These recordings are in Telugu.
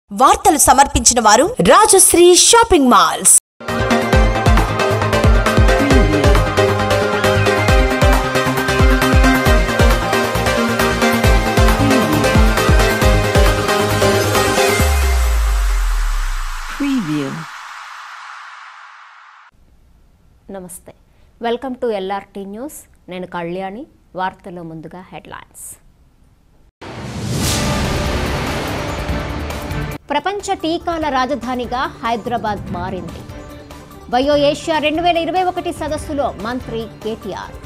వార్తలు సమర్పించిన వారు రాజశ్రీ షాపింగ్ మాల్స్ Preview. నమస్తే వెల్కమ్ టు ఎల్ఆర్టీ న్యూస్ నేను కళ్యాణి వార్తల్లో ముందుగా హెడ్లైన్స్ ప్రపంచ టీకాల రాజధానిగా హైదరాబాద్ మారింది బయో ఏషియా రెండు వేల ఇరవై ఒకటి సదస్సులో మంత్రి కేటీఆర్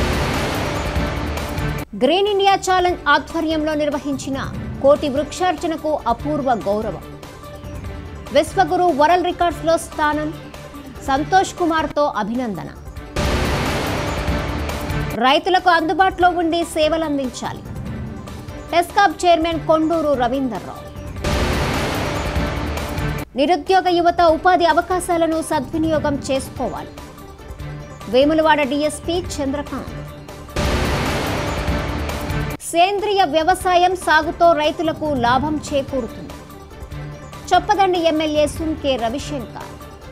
గ్రీన్ ఇండియా ఛాలెంజ్ ఆధ్వర్యంలో నిర్వహించిన కోటి వృక్షార్చనకు అపూర్వ గౌరవం విశ్వగురు వరల్డ్ రికార్డ్స్లో స్థానం సంతోష్ కుమార్తో అభినందన రైతులకు అందుబాటులో ఉండి సేవలందించాలి టెస్కాబ్ చైర్మన్ కొండూరు రవీందర్రావు నిరుద్యోగ యువత ఉపాధి అవకాశాలను సద్వినియోగం చేసుకోవాలి వేములవాడ డీఎస్పీ చంద్రకాంత్ సేంద్రియ వ్యవసాయం సాగుతో రైతులకు లాభం చేకూరుతుంది చొప్పదండి ఎమ్మెల్యే సుంకే రవిశంకర్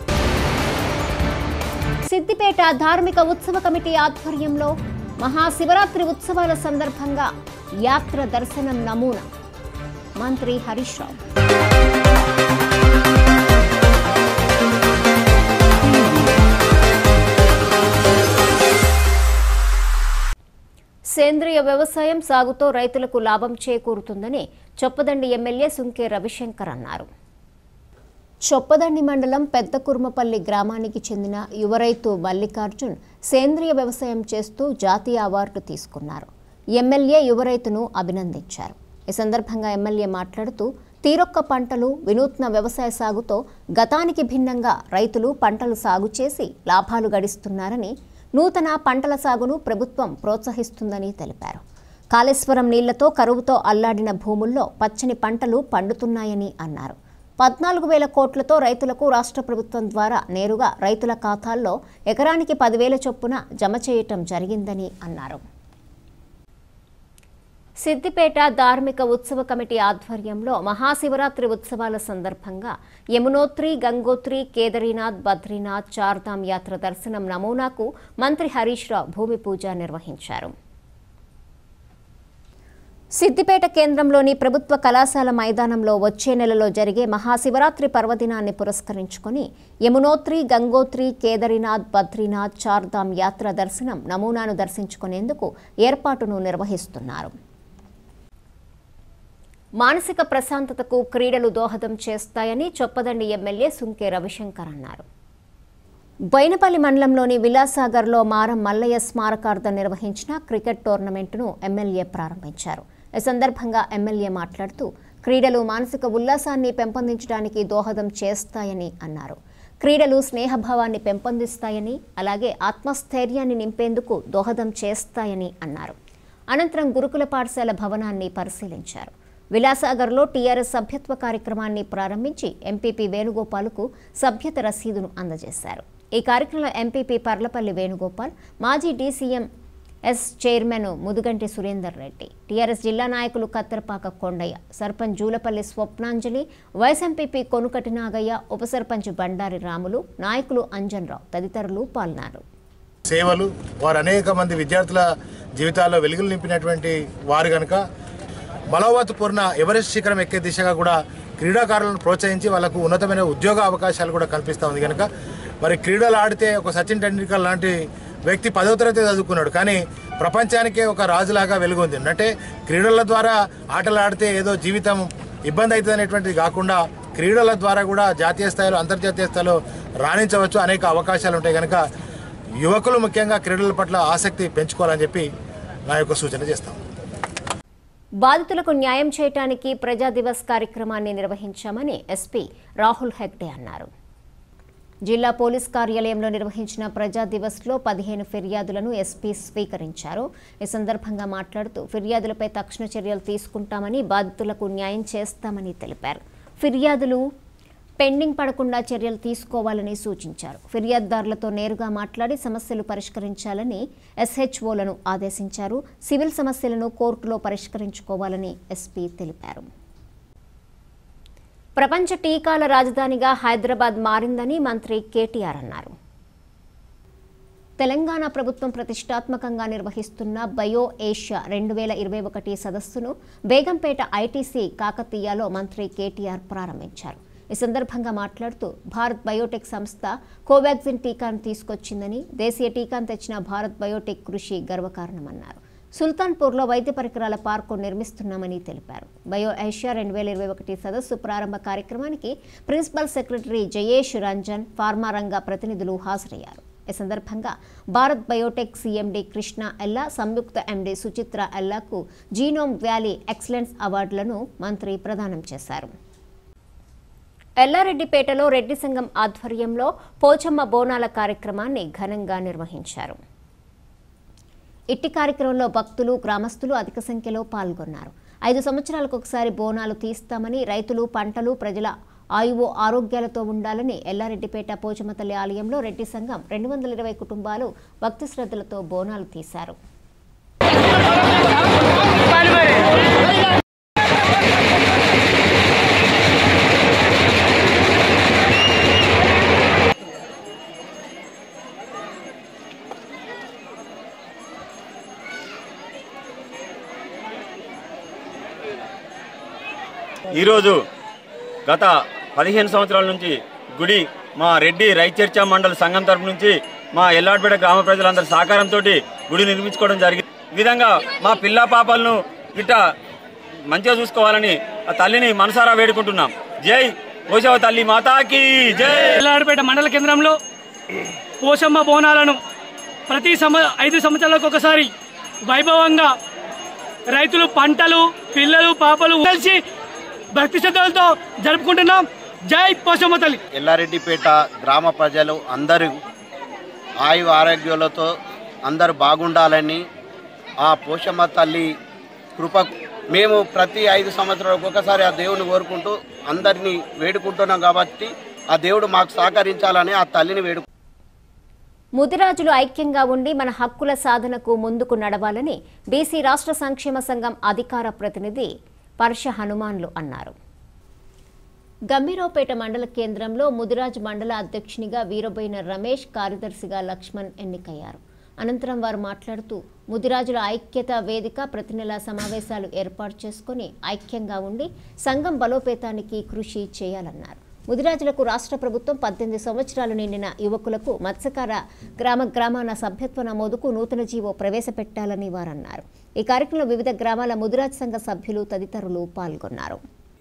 సిద్దిపేట ధార్మిక ఉత్సవ కమిటీ ఆధ్వర్యంలో మహాశివరాత్రి ఉత్సవాల సందర్భంగా యాత్ర దర్శనం నమూనా మంత్రి హరీష్ రావు సేంద్రియ వ్యవసాయం సాగుతో రైతులకు లాభం చేకూరుతుందని చొప్పదండి ఎమ్మెల్యే సుంకే రవిశంకర్ అన్నారు చొప్పదండి మండలం పెద్ద కుర్మపల్లి గ్రామానికి చెందిన యువ రైతు మల్లికార్జున్ సేంద్రియ వ్యవసాయం చేస్తూ జాతీయ అవార్డు తీసుకున్నారు ఎమ్మెల్యే యువ రైతును అభినందించారు ఈ సందర్భంగా ఎమ్మెల్యే మాట్లాడుతూ తీరొక్క పంటలు వినూత్న వ్యవసాయ సాగుతో గతానికి భిన్నంగా రైతులు పంటలు సాగు చేసి లాభాలు గడిస్తున్నారని నూతన పంటల సాగును ప్రభుత్వం ప్రోత్సహిస్తుందని తెలిపారు కాళేశ్వరం నీళ్లతో కరువుతో అల్లాడిన భూముల్లో పచ్చని పంటలు పండుతున్నాయని అన్నారు పద్నాలుగు వేల కోట్లతో రైతులకు రాష్ట్ర ప్రభుత్వం ద్వారా నేరుగా రైతుల ఖాతాల్లో ఎకరానికి పదివేల చొప్పున జమ చేయటం జరిగిందని అన్నారు సిద్దిపేట ధార్మిక ఉత్సవ కమిటీ ఆధ్వర్యంలో మహాశివరాత్రి ఉత్సవాల సందర్భంగా యమునోత్రి గంగోత్రి కేదారీనాథ్ బద్రీనాథ్ చార్ధామ్ యాత్ర దర్శనం నమూనాకు మంత్రి హరీష్ రావు భూమి పూజ నిర్వహించారు సిద్దిపేట కేంద్రంలోని ప్రభుత్వ కళాశాల మైదానంలో వచ్చే నెలలో జరిగే మహాశివరాత్రి పర్వదినాన్ని పురస్కరించుకొని యమునోత్రి గంగోత్రి కేదారీనాథ్ బద్రీనాథ్ చార్ధామ్ యాత్ర దర్శనం నమూనాను దర్శించుకునేందుకు ఏర్పాటును నిర్వహిస్తున్నారు మానసిక ప్రశాంతతకు క్రీడలు దోహదం చేస్తాయని చొప్పదండి ఎమ్మెల్యే సుంకే రవిశంకర్ అన్నారు బైనపల్లి మండలంలోని విలాసాగర్లో మారం మల్లయ్య స్మారకార్థం నిర్వహించిన క్రికెట్ టోర్నమెంటును ఎమ్మెల్యే ప్రారంభించారు ఈ సందర్భంగా ఎమ్మెల్యే మాట్లాడుతూ క్రీడలు మానసిక ఉల్లాసాన్ని పెంపొందించడానికి దోహదం చేస్తాయని అన్నారు క్రీడలు స్నేహభావాన్ని పెంపొందిస్తాయని అలాగే ఆత్మస్థైర్యాన్ని నింపేందుకు దోహదం చేస్తాయని అన్నారు అనంతరం గురుకుల పాఠశాల భవనాన్ని పరిశీలించారు విలాసాగర్లో టీఆర్ఎస్ సభ్యత్వ కార్యక్రమాన్ని ప్రారంభించి ఎంపీపీ వేణుగోపాల్కు సభ్యత రసీదును అందజేశారు ఈ కార్యక్రమంలో ఎంపీపీ పర్లపల్లి వేణుగోపాల్ మాజీ DCMS chairman Mudugunti Surender Reddy TRS జిల్లా నాయకులు కత్తరపాక కొండయ్య సర్పంచ్ జూలపల్లి స్వప్నాంజలి వైస్ ఎంపీపీ కొనుకటి నాగయ్య ఉప సర్పంచ్ బండారి రాములు నాయకులు అంజన్రావు తదితరులు పాల్గొన్నారు సేవలు వారు అనేక మంది విద్యార్థుల జీవితాల్లో వెలుగులు నింపినటువంటి వారు కనుక బలవత్ పూర్ణ ఎవరెస్ట్ శిఖరం ఎక్కే దిశగా కూడా క్రీడాకారులను ప్రోత్సహించి వాళ్ళకు ఉన్నతమైన ఉద్యోగ అవకాశాలు కూడా కల్పిస్తూ ఉంది కనుక మరి క్రీడలు ఆడితే ఒక సచిన్ టెండూల్కర్ లాంటి వ్యక్తి పదవ తరగతి చదువుకున్నాడు కానీ ప్రపంచానికే ఒక రాజులాగా వెలుగొంది అంటే క్రీడల ద్వారా ఆటలు ఆడితే ఏదో జీవితం ఇబ్బంది అవుతుంది అనేటువంటిది కాకుండా క్రీడల ద్వారా కూడా జాతీయ స్థాయిలో అంతర్జాతీయ స్థాయిలో రాణించవచ్చు అనేక అవకాశాలు ఉంటాయి కనుక యువకులు ముఖ్యంగా క్రీడల పట్ల ఆసక్తి పెంచుకోవాలని చెప్పి నా యొక్క సూచన చేస్తాం బాధితులకు న్యాయం చేయటానికి ప్రజా దివస్ కార్యక్రమాన్ని నిర్వహించామని ఎస్పీ రాహుల్ హెగ్డే అన్నారు జిల్లా పోలీస్ కార్యాలయంలో నిర్వహించిన ప్రజా దివస్లో పదిహేను ఫిర్యాదులను ఎస్పీ స్వీకరించారు ఈ సందర్భంగా మాట్లాడుతూ ఫిర్యాదులపై తక్షణ చర్యలు తీసుకుంటామని బాధితులకు న్యాయం చేస్తామని తెలిపారు ఫిర్యాదులు పెండింగ్ పడకుండా చర్యలు తీసుకోవాలని సూచించారు ఫిర్యాదుదారులతో నేరుగా మాట్లాడి సమస్యలు పరిష్కరించాలని ఎస్హెచ్ఓలను ఆదేశించారు సివిల్ సమస్యలను కోర్టులో పరిష్కరించుకోవాలని ఎస్పీ తెలిపారు ప్రపంచ టీకాల రాజధానిగా హైదరాబాద్ మారిందని మంత్రి కేటీఆర్ అన్నారు తెలంగాణ ప్రభుత్వం ప్రతిష్టాత్మకంగా నిర్వహిస్తున్న బయో ఏషియా రెండు వేల ఇరవై ఒకటి సదస్సును బేగంపేట ఐటీసీ కాకతీయలో మంత్రి కేటీఆర్ ప్రారంభించారు ఈ సందర్భంగా మాట్లాడుతూ భారత్ బయోటెక్ సంస్థ కోవాక్సిన్ టీకాను తీసుకొచ్చిందని దేశీయ టీకాను తెచ్చిన భారత్ బయోటెక్ కృషి గర్వకారణమన్నారు సుల్తాన్పూర్లో వైద్య పరికరాల పార్కు నిర్మిస్తున్నామని తెలిపారు బయో ఏషియా రెండు వేల ఇరవై ఒకటి సదస్సు ప్రారంభ కార్యక్రమానికి principal secretary Jayesh Ranjan pharma రంగ ప్రతినిధులు హాజరయ్యారు ఈ సందర్భంగా భారత్ బయోటెక్ సీఎండీ కృష్ణ ఎల్లా సంయుక్త ఎండీ సుచిత్ర ఎల్లాకు జీనోమ్ వ్యాలీ ఎక్సలెన్స్ అవార్డులను మంత్రి ప్రదానం చేశారు ఎల్లారెడ్డిపేటలో రెడ్డి సంఘం ఆధ్వర్యంలో పోచమ్మ బోనాల కార్యక్రమాన్ని ఘనంగా నిర్వహించారు ఇట్టి కార్యక్రమంలో భక్తులు గ్రామస్తులు అధిక సంఖ్యలో పాల్గొన్నారు ఐదు సంవత్సరాలకు ఒకసారి బోనాలు తీస్తామని రైతులు పంటలు ప్రజల ఆయువు ఆరోగ్యాలతో ఉండాలని ఎల్లారెడ్డిపేట పోచమ్మ తల్లి ఆలయంలో రెడ్డి సంఘం రెండు వందల ఇరవై కుటుంబాలు భక్తి శ్రద్ధలతో బోనాలు తీశారు ఈరోజు గత పదిహేను సంవత్సరాల నుంచి గుడి మా రెడ్డి రైచర్చ మండల సంఘం తరపు నుంచి మా ఎల్లాడ్పేట గ్రామ ప్రజలందరి సహకారంతో గుడి నిర్మించుకోవడం జరిగింది ఈ విధంగా మా పిల్ల పాపలను గిట్ట మంచిగా చూసుకోవాలని ఆ తల్లిని మనసారా వేడుకుంటున్నాం జై పోషవ తల్లి మాతాకి జై ఎల్లాడిపేట మండల కేంద్రంలో పోషమ్మ బోనాలను ప్రతి సమ ఐదు సంవత్సరాలకు ఒకసారి వైభవంగా రైతులు పంటలు పిల్లలు పాపలు కలిసి భక్తి శ్రద్ధలతో జరుపుకుంటున్నాం జై పోషమ్మ తల్లి ఎల్లారెడ్డిపేట గ్రామ ప్రజలు అందరూ ఆయు ఆరోగ్యాలతో అందరూ బాగుండాలని ఆ పోషమ్మ తల్లి కృప మేము ప్రతి ఐదు సంవత్సరాలకు ఒకసారి ఆ దేవుని కోరుకుంటూ అందరినీ వేడుకుంటున్నాం కాబట్టి ఆ దేవుడు మాకు సహకరించాలని ఆ తల్లిని వేడు ముదిరాజులు ఐక్యంగా ఉండి మన హక్కుల సాధనకు ముందుకు నడవాలని బీసీ రాష్ట్ర సంక్షేమ సంఘం అధికార ప్రతినిధి పర్ష హనుమాన్లు అన్నారు గంభీరావుపేట మండల కేంద్రంలో ముదిరాజ్ మండల అధ్యక్షునిగా వీరబోయిన రమేష్ కార్యదర్శిగా లక్ష్మణ్ ఎన్నికయ్యారు అనంతరం వారు మాట్లాడుతూ ముదిరాజుల ఐక్యత వేదిక ప్రతి నెల సమావేశాలు ఏర్పాటు చేసుకుని ఐక్యంగా ఉండి సంఘం బలోపేతానికి కృషి చేయాలన్నారు ముదిరాజులకు రాష్ట్ర ప్రభుత్వం పద్దెనిమిది సంవత్సరాలు నిండిన యువకులకు మత్స్యకార గ్రామ గ్రామాన సభ్యత్వ నమోదుకు నూతన జీవో ప్రవేశపెట్టాలని వారన్నారు ఈ కార్యక్రమంలో వివిధ గ్రామాల ముదిరాజ్ సంఘ సభ్యులు తదితరులు పాల్గొన్నారు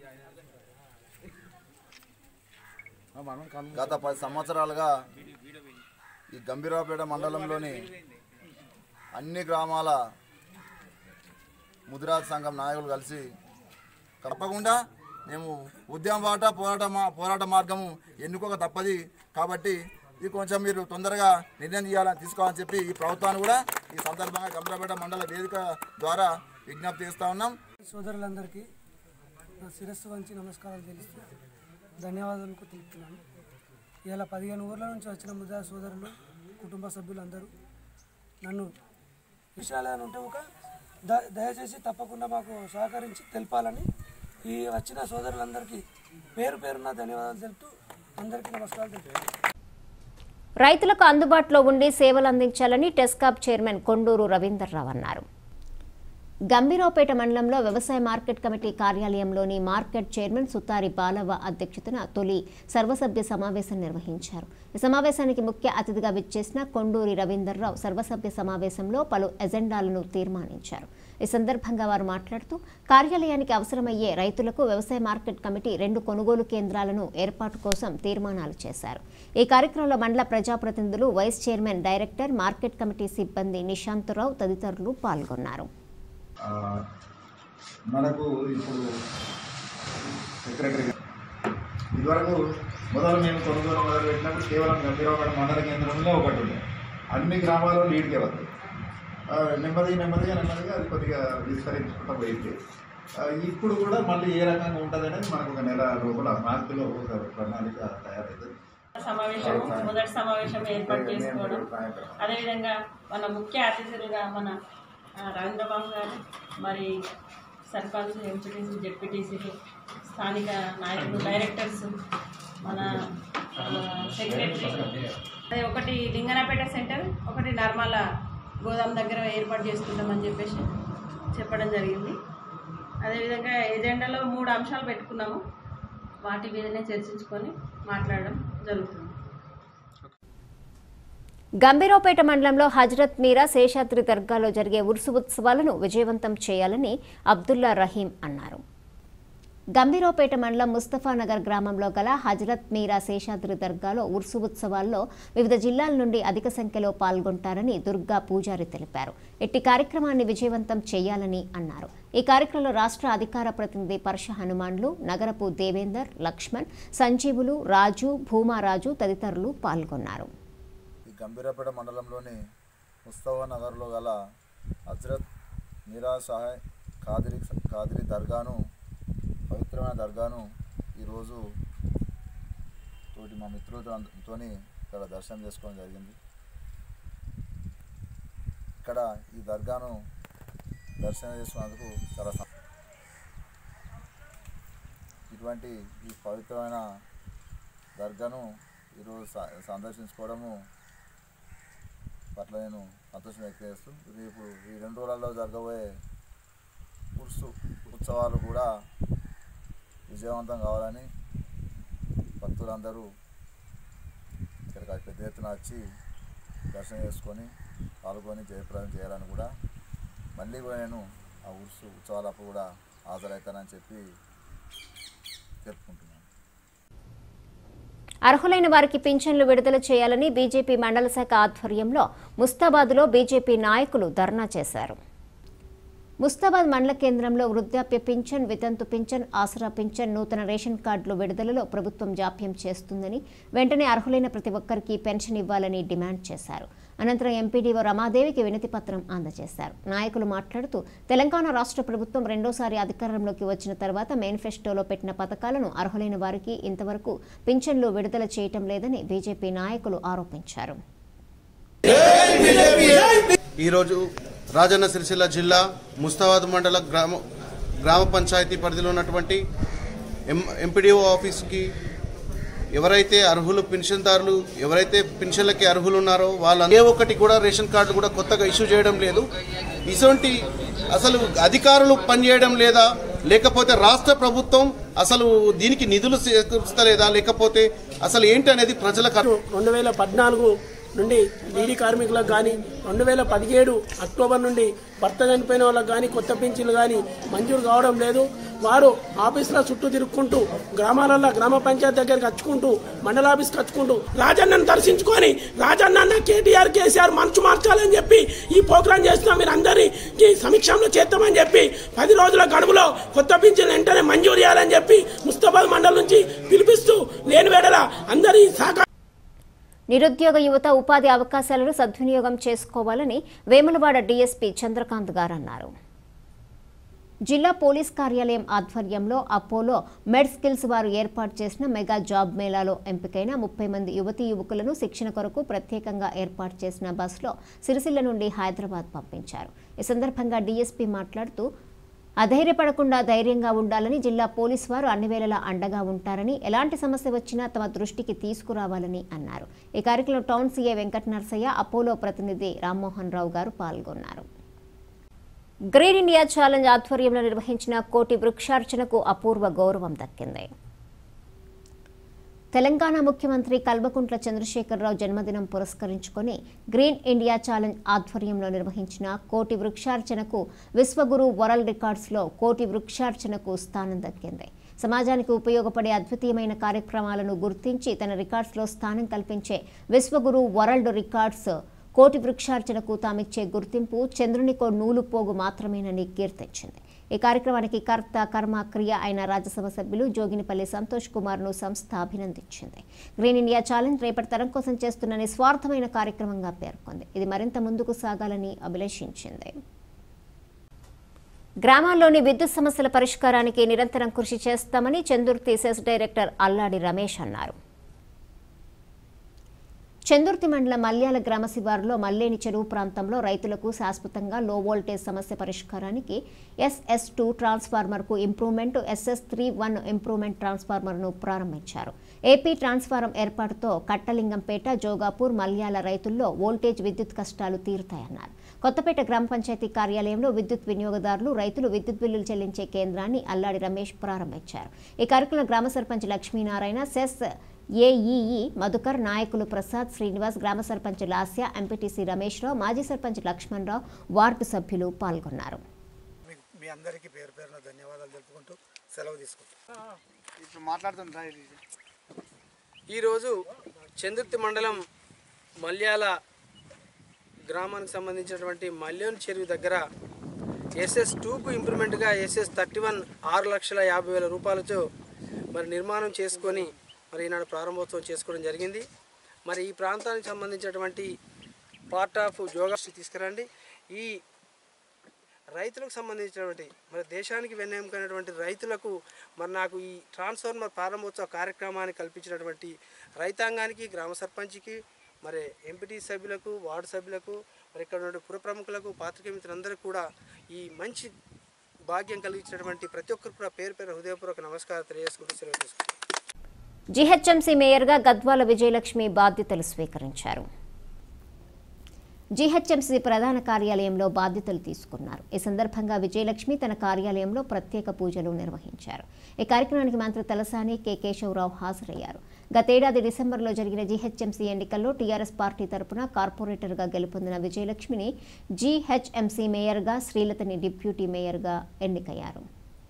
గత పది సంవత్సరాలుగా ఈ గంభీరావుపేట మండలంలోని అన్ని గ్రామాల ముదిరాజ్ సంఘం నాయకులు కలిసి తప్పకుండా మేము ఉద్యమ బాట పోరాట మా- పోరాట మార్గము ఎన్నుకోక తప్పది కాబట్టి ఇది కొంచెం మీరు తొందరగా నిర్ణయం తీయాలని తీసుకోవాలని చెప్పి ఈ ప్రభుత్వాన్ని కూడా ఈ సందర్భంగా గంభీరావుపేట మండల వేదిక ద్వారా విజ్ఞప్తి చేస్తా ఉన్నాం సోదరులందరికీ నా శిరస్సు వంచి నమస్కారాలు తెలుస్తూ ధన్యవాదాలు తెలుపుతున్నాను ఇలా పదిహేను ఊర్ల నుంచి వచ్చిన ముద్దా సోదరులు కుటుంబ సభ్యులందరూ నన్ను విషయాలు ఏమైనా ఉంటే ఒక ద- దయచేసి తప్పకుండా మాకు సహకరించి తెలపాలని ఈ వచ్చిన సోదరులందరికీ పేరు పేరున ధన్యవాదాలు తెలుపుతూ అందరికీ నమస్కారాలు తెలుపుతున్నాను రైతులకు అందుబాటులో ఉండి సేవలు అందించాలని టెస్కాప్ చైర్మన్ కొండూరు రవీందర్రావు అన్నారు గంభీరావుపేట మండలంలో వ్యవసాయ మార్కెట్ కమిటీ కార్యాలయంలోని మార్కెట్ చైర్మన్ సుతారి బాలవ్వ అధ్యక్షతన తొలి సర్వసభ్య సమావేశం నిర్వహించారు ఈ సమావేశానికి ముఖ్య అతిథిగా విచ్చేసిన కొండూరి రవీందర్రావు సర్వసభ్య సమావేశంలో పలు ఎజెండాలను తీర్మానించారు ఈ సందర్భంగా వారు మాట్లాడుతూ కార్యాలయానికి అవసరమయ్యే రైతులకు వ్యవసాయ మార్కెట్ కమిటీ రెండు కొనుగోలు కేంద్రాలను ఏర్పాటు కోసం తీర్మానాలు చేశారు ఈ కార్యక్రమంలో మండల ప్రజాప్రతినిధులు vice chairman director market committee సిబ్బంది నిశాంతరావు తదితరులు పాల్గొన్నారు ఆ, మనకు ఇప్పుడు సెక్రటరీ ఇదివరకు మొదలు మేము కొనుగోలు మొదలు పెట్టినప్పుడు కేవలం గంభీరవాడ మండల కేంద్రంలో ఒకటి ఉండే అన్ని గ్రామాల్లో లీడ్కే వస్తాయి ఆ, నెమ్మదిగా నెమ్మదిగా నెమ్మదిగా అది కొద్దిగా విస్తరించుకుంటూ పోయింది ఆ, ఇప్పుడు కూడా మళ్ళీ ఏ రకంగా ఉంటుంది అనేది మనకు ఒక నెల లోపల మార్చిలో ఒక ప్రణాళిక తయారవుతుంది సమావేశం మొదటి సమావేశం ఏర్పాటు చేసుకోవడం అదేవిధంగా మన ముఖ్య అతిథులుగా మన ఆ, రవీంద్రబాబు గారు మరి సర్పంచ్ ఎంపీటీసీ జెడ్పీటీసీలు స్థానిక నాయకులు డైరెక్టర్స్ మన సెక్రటరీ అదే ఒకటి లింగనపేట సెంటర్ ఒకటి నర్మల గోదాం దగ్గర ఏర్పాటు చేసుకుంటామని చెప్పేసి చెప్పడం జరిగింది అదేవిధంగా ఎజెండాలో మూడు అంశాలు పెట్టుకున్నాము వాటి మీదనే చర్చించుకొని మాట్లాడడం జరుగుతుంది గంభీరావుపేట మండలంలో హజరత్ మీరా శేషాద్రి దర్గాలో జరిగే ఉర్సు ఉత్సవాలను విజయవంతం చేయాలని అబ్దుల్లా రహీం అన్నారు గంభీరావుపేట మండలం ముస్తఫానగర్ గ్రామంలో గల హజరత్ మీరా శేషాద్రి దర్గాలో ఉర్సు ఉత్సవాల్లో వివిధ జిల్లాల నుండి అధిక సంఖ్యలో పాల్గొంటారని దుర్గా పూజారి తెలిపారు ఇట్టి కార్యక్రమాన్ని విజయవంతం చేయాలని అన్నారు ఈ కార్యక్రమంలో రాష్ట్ర అధికార ప్రతినిధి పర్ష హనుమాన్లు నగరపు దేవేందర్ లక్ష్మణ్ సంజీవులు రాజు భూమారాజు తదితరులు పాల్గొన్నారు ఈ గంభీరపేట మండలంలోని ముస్తఫా నగర్లో గల హజ్రత్ మీరా సహాయ్ కాదిరి కాదిరి దర్గాను పవిత్రమైన దర్గాను ఈరోజు తోటి మా మిత్రులతో ఇక్కడ దర్శనం చేసుకోవడం జరిగింది ఇక్కడ ఈ దర్గాను దర్శనం చేసుకున్నందుకు చాలా సం- ఇటువంటి ఈ పవిత్రమైన దర్గాను ఈరోజు స- సందర్శించుకోవడము పట్ల నేను సంతోషం వ్యక్తం చేస్తూ రేపు ఈ రెండు రోజులలో జరగబోయే ఉర్సు ఉత్సవాలు కూడా విజయవంతం కావాలని భక్తులందరూ ఇక్కడికి పెద్ద ఎత్తున వచ్చి దర్శనం చేసుకొని పాల్గొని జయప్రదం చేయాలని కూడా మళ్ళీ కూడా నేను ఆ ఉర్సు ఉత్సవాలప్పుడు కూడా హాజరవుతానని చెప్పి తెలుపుకుంటున్నాను అర్హులైన వారికి పింఛన్లు విడుదల చేయాలని బీజేపీ మండల శాఖ ఆధ్వర్యంలో ముస్తాబాద్లో బీజేపీ నాయకులు ధర్నా చేశారు ముస్తాబాద్ మండల కేంద్రంలో వృద్ధాప్య పింఛన్ వితంతు పింఛన్ ఆసరా పింఛన్ నూతన రేషన్ కార్డులు విడుదలలో ప్రభుత్వం జాప్యం చేస్తుందని వెంటనే అర్హులైన ప్రతి ఒక్కరికి పెన్షన్ ఇవ్వాలని డిమాండ్ చేశారు అనంతరం ఎంపీడీఓ రమాదేవికి వినతి పత్రం అందజేశారు నాయకులు మాట్లాడుతూ తెలంగాణ రాష్ట్ర ప్రభుత్వం రెండోసారి అధికారంలోకి వచ్చిన తర్వాత మేనిఫెస్టోలో పెట్టిన పథకాలను అర్హులైన వారికి ఇంతవరకు పింఛన్లు విడుదల చేయటం లేదని బీజేపీ నాయకులు ఆరోపించారు ఈరోజు రాజన్న సిరిసిల్ల జిల్లా ముస్తాబాద్ మండల గ్రామ గ్రామ పంచాయతీ పరిధిలో ఉన్నటువంటి ఎం ఎంపీడీఓ ఆఫీస్కి ఎవరైతే అర్హులు పెన్షన్దారులు ఎవరైతే పెన్షన్లకి అర్హులు ఉన్నారో వాళ్ళ ఏ ఒక్కటి కూడా రేషన్ కార్డు కూడా కొత్తగా ఇష్యూ చేయడం లేదు ఇటువంటి అసలు అధికారులు పనిచేయడం లేదా లేకపోతే రాష్ట్ర ప్రభుత్వం అసలు దీనికి నిధులు సేకరిస్తలేదా లేకపోతే అసలు ఏంటి అనేది ప్రజలకు రెండు వేల పద్నాలుగు నుండి బీడీ కార్మికులకు కానీ రెండు వేల పదిహేడు అక్టోబర్ నుండి భర్త చనిపోయిన వాళ్ళకి కానీ కొత్త పింఛన్లు కానీ మంజూరు కావడం లేదు వారు ఆఫీసుల చుట్టూ తిరుక్కుంటూ గ్రామాలలో గ్రామ పంచాయతీ దగ్గరికి వచ్చుకుంటూ మండల ఆఫీస్కి వచ్చుకుంటూ రాజన్నను దర్శించుకొని రాజన్న కేటీఆర్ కేసీఆర్ మనసు మార్చాలని చెప్పి ఈ ప్రోగ్రాం చేస్తున్నాం మీరు అందరికీ సమీక్షంలో చేస్తామని చెప్పి పది రోజుల గడువులో కొత్త పింఛన్ వెంటనే మంజూరు చేయాలని చెప్పి ముస్తాబాద్ మండలం నుంచి పిలిపిస్తూ లేని వేడల అందరి సహకారం నిరుద్యోగ యువత ఉపాధి అవకాశాలను సద్వినియోగం చేసుకోవాలని వేములవాడ డీఎస్పీ చంద్రకాంత్ గారు అన్నారు జిల్లా పోలీస్ కార్యాలయం ఆధ్వర్యంలో అపోలో మెడ్ స్కిల్స్ వారు ఏర్పాటు చేసిన మెగా జాబ్ మేళాలో ఎంపికైన ముప్పై మంది యువతీ యువకులను శిక్షణ కొరకు ప్రత్యేకంగా ఏర్పాటు చేసిన బస్సులో సిరిసిల్ల నుండి హైదరాబాద్ పంపించారు ఈ సందర్భంగా డీఎస్పీ మాట్లాడుతూ అధైర్యపడకుండా ధైర్యంగా ఉండాలని జిల్లా పోలీసు వారు అన్ని వేళలా అండగా ఉంటారని ఎలాంటి సమస్య వచ్చినా తమ దృష్టికి తీసుకురావాలని అన్నారు ఈ కార్యక్రమంలో town CA Venkata Narasaiah Apollo ప్రతినిధి రామ్మోహన్ రావు గారు పాల్గొన్నారు గ్రీన్ ఇండియా ఛాలెంజ్ ఆధ్వర్యంలో నిర్వహించిన కోటి వృక్షార్చనకు అపూర్వ గౌరవం దక్కింది తెలంగాణ ముఖ్యమంత్రి కల్వకుంట్ల చంద్రశేఖరరావు జన్మదినం పురస్కరించుకొని గ్రీన్ ఇండియా ఛాలెంజ్ ఆధ్వర్యంలో నిర్వహించిన కోటి వృక్షార్చనకు విశ్వగురు వరల్డ్ రికార్డ్స్లో కోటి వృక్షార్చనకు స్థానం దక్కింది సమాజానికి ఉపయోగపడే అద్వితీయమైన కార్యక్రమాలను గుర్తించి తన రికార్డ్స్లో స్థానం కల్పించే విశ్వగురు వరల్డ్ రికార్డ్స్ కోటి వృక్షార్చనకు తామిచ్చే గుర్తింపు చంద్రునికో నూలు పోగు మాత్రమేనని కీర్తించింది ఈ కార్యక్రమానికి కర్త కర్మ క్రియ అయిన రాజ్యసభ సభ్యులు జోగినిపల్లి సంతోష్ కుమార్ను సంస్థ అభినందించింది గ్రీన్ ఇండియా ఛాలెంజ్ రేపటి తరం కోసం చేస్తున్న నిస్వార్థమైన కార్యక్రమంగా పేర్కొంది ఇది మరింత ముందుకు సాగాలని అభిలషించింది గ్రామాల్లోని విద్యుత్ సమస్యల పరిష్కారానికి నిరంతరం కృషి చేస్తామని చందుర్తి సెస్ డైరెక్టర్ అల్లాడి రమేష్ అన్నారు చందుర్తి మండలం మల్యాల గ్రామ శివారులో మల్లేని చెరువు ప్రాంతంలో రైతులకు శాశ్వతంగా లో వోల్టేజ్ సమస్య పరిష్కారానికి ఎస్ఎస్ టూ ట్రాన్స్ఫార్మర్కు improvement SS three one improvement ట్రాన్స్ఫార్మర్ను ప్రారంభించారు ఏపీ ట్రాన్స్ఫారం ఏర్పాటుతో కట్టలింగంపేట జోగాపూర్ మల్యాల రైతుల్లో వోల్టేజ్ విద్యుత్ కష్టాలు తీరుతాయన్నారు కొత్తపేట గ్రామ పంచాయతీ కార్యాలయంలో విద్యుత్ వినియోగదారులు రైతులు విద్యుత్ బిల్లులు చెల్లించే కేంద్రాన్ని అల్లాడి రమేష్ ప్రారంభించారు ఈ కార్యక్రమంలో గ్రామ సర్పంచ్ లక్ష్మీనారాయణ సెస్ ఏఈఈ మధుకర్ నాయకులు ప్రసాద్ శ్రీనివాస్ గ్రామ సర్పంచ్ లాస్య ఎంపీటీసీ రమేష్ రావు మాజీ సర్పంచ్ లక్ష్మణ్ రావు వార్డు సభ్యులు పాల్గొన్నారు మీ అందరికీ పేరు పేరున ధన్యవాదాలు తెలుపుకుంటూ సెలవు తీసుకుంటాం ఇప్పుడు మాట్లాడుతుంటా ఈరోజు చందుర్తి మండలం మల్యాల గ్రామానికి సంబంధించినటువంటి మల్యోన్ చెరువు దగ్గర ఎస్ఎస్ టూకు ఇంప్రూవ్మెంట్గా ఎస్ఎస్ థర్టీ వన్ ఆరు లక్షల యాభై వేల రూపాయలతో మరి నిర్మాణం చేసుకొని మరి ఈనాడు ప్రారంభోత్సవం చేసుకోవడం జరిగింది మరి ఈ ప్రాంతానికి సంబంధించినటువంటి పార్ట్ ఆఫ్ జోగాశ్రీ తీసుకురండి ఈ రైతులకు సంబంధించినటువంటి మరి దేశానికి వెన్నెముకైనటువంటి రైతులకు మరి నాకు ఈ ట్రాన్స్ఫార్మర్ ప్రారంభోత్సవ కార్యక్రమాన్ని కల్పించినటువంటి రైతాంగానికి గ్రామ సర్పంచ్కి మరి ఎంపీటీ సభ్యులకు వార్డు సభ్యులకు మరి ఇక్కడ ఉన్న పుర ప్రముఖులకు పాత్రికేయ మిత్రులందరికీ కూడా ఈ మంచి భాగ్యం కలిగించినటువంటి ప్రతి ఒక్కరు కూడా పేరు పేరు హృదయపూర్వక నమస్కారం తెలియజేసుకుంటూ సెలవు తీసుకుంటాను జీహెచ్ఎంసీ మేయర్గా గద్వాల విజయలక్ష్మి బాధ్యతలు స్వీకరించారు జీహెచ్ఎంసీ ప్రధాన కార్యాలయంలో బాధ్యతలు తీసుకున్నారు ఈ సందర్భంగా విజయలక్ష్మి తన కార్యాలయంలో ప్రత్యేక పూజలు నిర్వహించారు ఈ కార్యక్రమానికి మంత్రి తలసాని కె కేశవరావు హాజరయ్యారు గతేడాది డిసెంబర్లో జరిగిన జీహెచ్ఎంసీ ఎన్నికల్లో టీఆర్ఎస్ పార్టీ తరపున కార్పొరేటర్గా గెలుపొందిన విజయలక్ష్మిని జీహెచ్ఎంసీ మేయర్గా శ్రీలతని డిప్యూటీ మేయర్గా ఎన్నికయ్యారు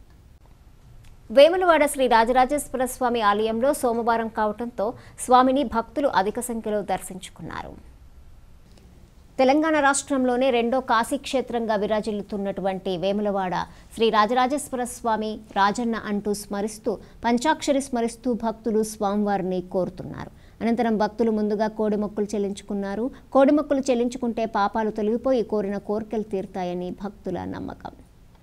వేములవాడ శ్రీ రాజరాజేశ్వర స్వామి ఆలయంలో సోమవారం కావడంతో స్వామిని భక్తులు అధిక సంఖ్యలో దర్శించుకున్నారు తెలంగాణ రాష్ట్రంలోనే రెండో కాశీక్షేత్రంగా విరాజిల్లుతున్నటువంటి వేములవాడ శ్రీ రాజరాజేశ్వర స్వామి రాజన్న అంటూ స్మరిస్తూ పంచాక్షరి స్మరిస్తూ భక్తులు స్వామివారిని కోరుతున్నారు అనంతరం భక్తులు ముందుగా కోడి మొక్కులు చెల్లించుకున్నారు కోడి మొక్కులు చెల్లించుకుంటే పాపాలు తొలగిపోయి కోరిన కోరికలు తీరుతాయని భక్తుల నమ్మకం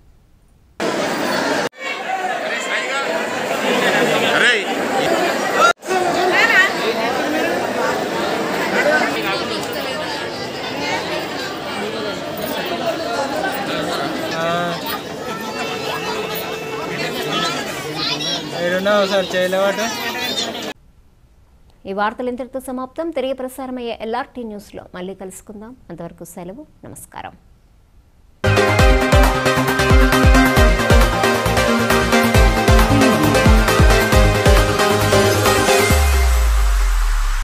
సార్ చేయలేవాట ఈ వార్తలు ఇంతటితో సమాప్తం తిరిగి ప్రసారమయ్యే ఎల్ఆర్టీ న్యూస్లో మళ్ళీ కలుసుకుందాం అంతవరకు సెలవు నమస్కారం